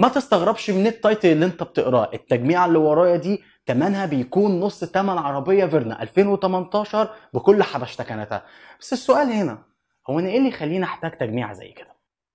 ما تستغربش من التايتل اللي انت بتقراه التجميعة اللي ورايا دي تمنها بيكون نص تمن عربية فيرنا 2018 بكل حبشتكناتها بس السؤال هنا هو انا ايه اللي يخليني احتاج تجميعة زي كده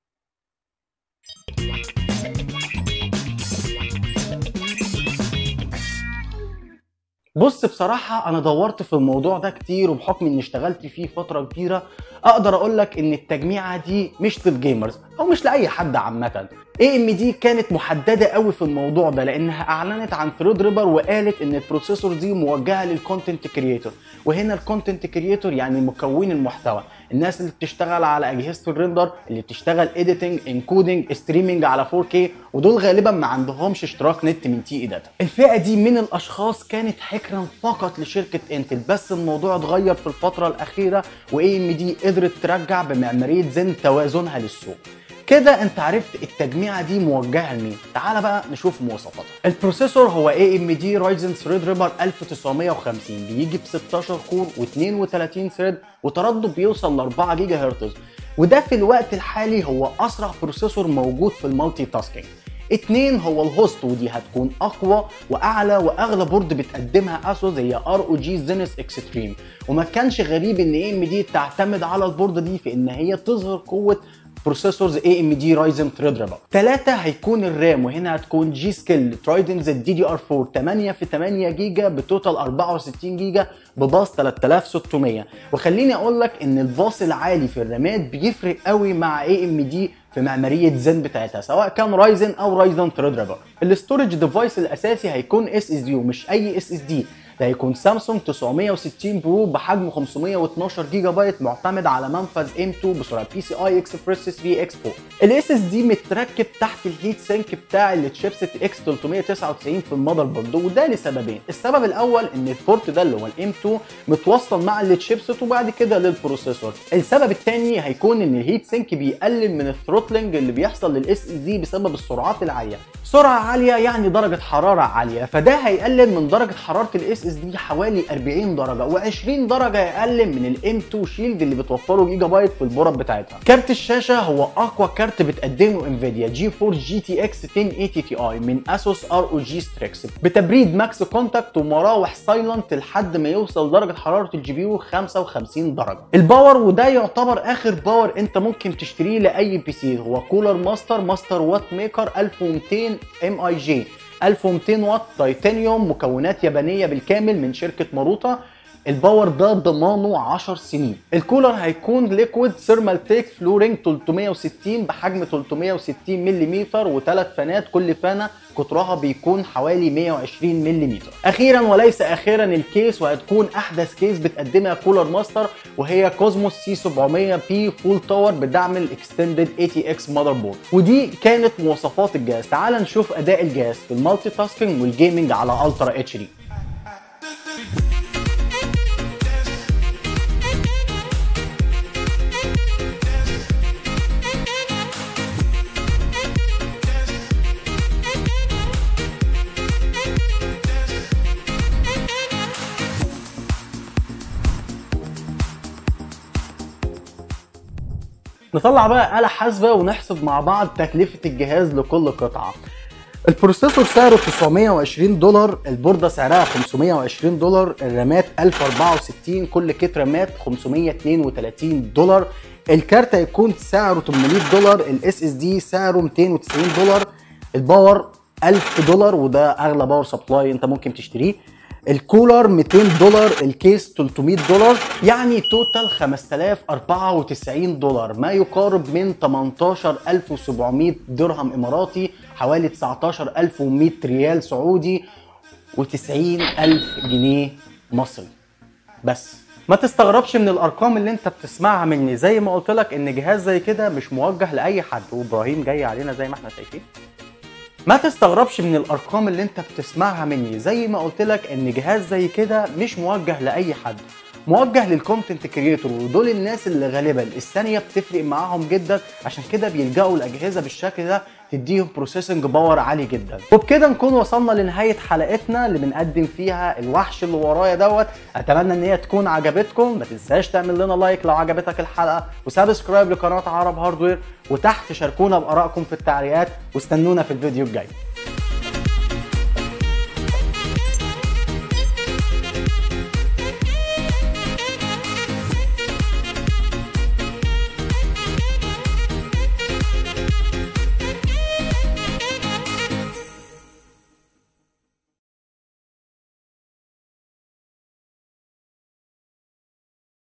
بص بصراحة أنا دورت في الموضوع ده كتير وبحكم إني اشتغلت فيه فترة كبيرة أقدر أقول لك إن التجميعة دي مش للجيمرز أو مش لأي حد عامة اي ام دي كانت محدده قوي في الموضوع ده لانها اعلنت عن ثريد ريبر وقالت ان البروسيسور دي موجهه للكونتنت كريتور وهنا الكونتنت كريتور يعني مكون المحتوى الناس اللي بتشتغل على اجهزه الريندر اللي بتشتغل اديتنج انكودنج ستريمنج على 4K ودول غالبا ما عندهمش اشتراك نت من تي اي داتا الفئه دي من الاشخاص كانت حكرا فقط لشركه انتل بس الموضوع اتغير في الفتره الاخيره واي ام دي قدرت ترجع بمعماريه زن توازنها للسوق كده انت عرفت التجميعه دي موجهه لمين تعال بقى نشوف مواصفاتها البروسيسور هو اي ام دي رايزن ثريد ريبر 1950 بيجي ب 16 كور و32 ثريد وتردد بيوصل ل 4 جيجا هرتز وده في الوقت الحالي هو اسرع بروسيسور موجود في المالتي تاسكينج اتنين هو الهوست ودي هتكون اقوى واعلى واغلى بورد بتقدمها اسوس هي ار او جي زينس اكستريم وما كانش غريب ان اي ام دي تعتمد على البورد دي في ان هي تظهر قوه بروسيسورز اي ام دي رايزن ثريد ريبر ثلاثة هيكون الرام وهنا هتكون جي سكيل ترايدن زد دي دي ار 4 8 في 8 جيجا بتوتال 64 جيجا بباص 3600 وخليني اقول لك ان الباص العالي في الرامات بيفرق قوي مع اي ام دي في معماريه زن بتاعتها سواء كان رايزن او رايزن ثريد ريبر الاستورج ديفايس الاساسي هيكون اس اس دي ومش اي اس اس دي ده هيكون سامسونج 960 برو بحجم 512 جيجا بايت معتمد على منفذ M2 بسرعه بي سي اي اكسبريس 3 اكس 4 الاس اس دي متركب تحت الهيت سينك بتاع التشيبسيت اكس 399 في المذر بورد وده لسببين السبب الاول ان البورت ده اللي هو الام 2 متوصل مع التشيبسيت وبعد كده للبروسيسور السبب الثاني هيكون ان الهيت سينك بيقلل من الثروتلنج اللي بيحصل للاس اس دي بسبب السرعات العاليه سرعه عاليه يعني درجه حراره عاليه فده هيقلل من درجه حراره الاس اس دي حوالي 40 درجه و20 درجه اقل من الام 2 شيلد اللي بتوفره جيجا بايت في البورد بتاعتها كارت الشاشه هو اقوى كارت بتقدمه انفيديا جي 4 جي تي اكس 1080 تي اي من اسوس ار او جي ستريكس بتبريد ماكس كونتاكت ومراوح سايلنت لحد ما يوصل درجه حراره الجي بي يو 55 درجه الباور وده يعتبر اخر باور انت ممكن تشتريه لاي بي سي هو كولر ماستر ماستر وات ميكر 1200 ام اي جي 1200 واط تيتانيوم مكونات يابانيه بالكامل من شركه ماروتا الباور ده ضمانه 10 سنين الكولر هيكون ليكويد ثيرمال تيك فلورينج 360 بحجم 360 ملم وثلاث فانات كل فانه قطرها بيكون حوالي 120 ملم اخيرا وليس اخيرا الكيس وهتكون احدث كيس بتقدمها كولر ماستر وهي كوزموس سي 700 بي فول تاور بدعم الاكستندد اي تي اكس ماذر بورد ودي كانت مواصفات الجهاز تعال نشوف اداء الجهاز في المالتي تاسكينج والجيمنج على الترا اتش دي نطلع بقى آلة حاسبة ونحسب مع بعض تكلفة الجهاز لكل قطعة البروسيسور سعره 920 دولار البوردة سعرها 520 دولار الرامات 1064 كل كيت رامات 532 دولار الكارت هيكون سعره 800 دولار الاس اس دي سعره 290 دولار الباور 1000 دولار وده اغلى باور سبلاي انت ممكن تشتريه الكولر 200 دولار الكيس 300 دولار يعني توتال 5094 دولار ما يقارب من 18700 درهم اماراتي حوالي 19100 ريال سعودي و90000 جنيه مصري بس ما تستغربش من الارقام اللي انت بتسمعها مني زي ما قلت لك ان جهاز زي كده مش موجه لاي حد وابراهيم جاي علينا زي ما احنا شايفين ما تستغربش من الارقام اللي انت بتسمعها مني زي ما قلت لك ان جهاز زي كده مش موجه لاي حد موجه للكونتنت كريتور ودول الناس اللي غالبا الثانيه بتفرق معاهم جدا عشان كده بيلجأوا لاجهزه بالشكل ده تديهم بروسيسنج باور عالي جدا وبكده نكون وصلنا لنهايه حلقتنا اللي بنقدم فيها الوحش اللي ورايا دوت اتمنى ان هي تكون عجبتكم ما تنساش تعمل لنا لايك لو عجبتك الحلقه وسبسكرايب لقناه عرب هاردوير وتحت شاركونا بارائكم في التعليقات واستنونا في الفيديو الجاي